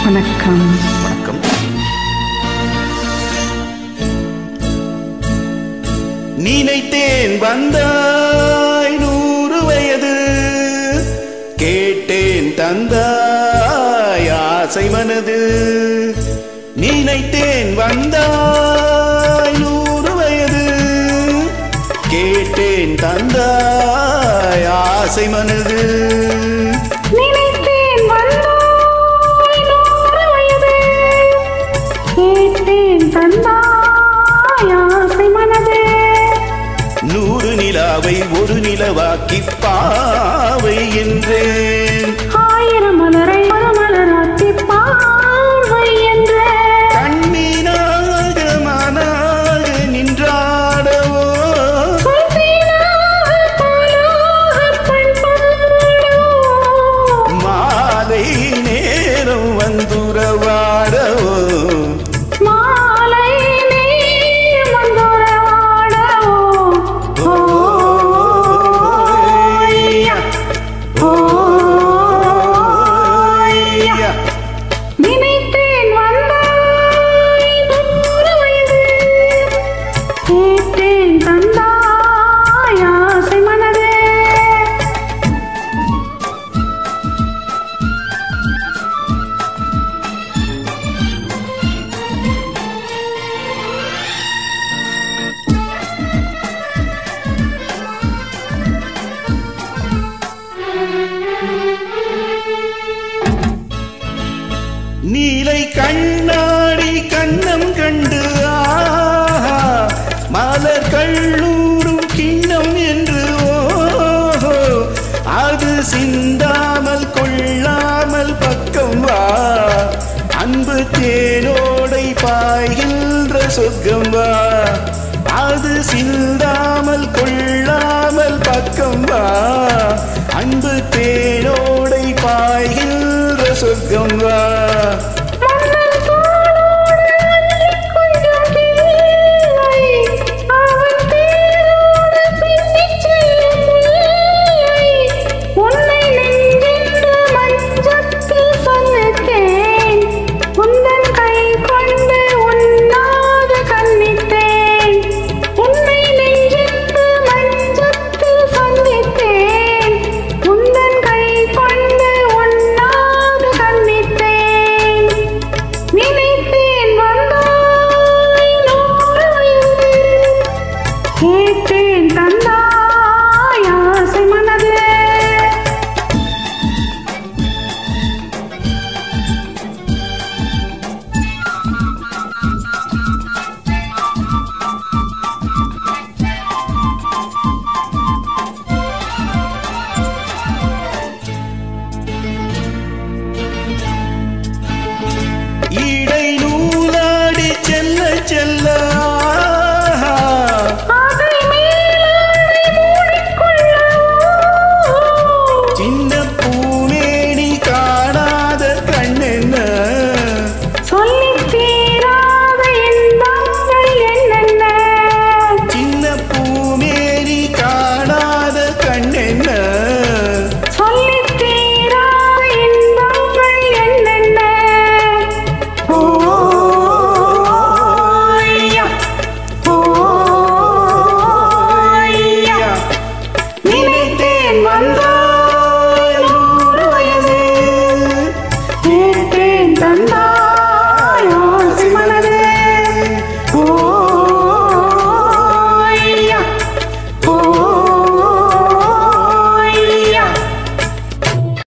வணக்கம் வணக்கம் நினைத்தேன் வந்தாய் நூறு வயது கேட்டேன் தந்தாய் ஆசை மனது நினைத்தேன் வந்தாய் நூறு வயது கேட்டேன் தந்தாய் ஆசை மனது நினைத்தேன் வந்தாய் நூறு வயது கேட்டேன் தந்தாய் ஆசை மனது நூறு நிலாவை ஒரு நிலவாக்கி பாவை என்றேன் ஆயிரம் மலரை ஒரு மலராக்கி பார்வை என்ற கண்ணீனாக மனாக நின்றாடவோ சொல்பேனாக பாலாக பண்பாடோ மாலை நேரம் வந்துறவாடவோ மாலை நீர் வந்துறவாடோ ஓய்யா ஓய்யா நினைத்தேன் வந்தாய் நூறு வயது கேட்டேன் தந்தாய் ஆசை மனதே நீலை கண்ணாடி கண்ணம் கண்டு ஆஹா மலர் கள்ளூரும் கிண்ணம் என்று ஓஹோ அது சிந்தாமல் கொள்ளாமல் பக்கம் வா அன்பு தேனோடை பாய்கின்ற சொர்க்கம் வா அது சிந்தாமல் கொள்ளாமல் பக்கம் வா அன்பு தேனோடை பாய்கின்ற சொர்க்கம் வா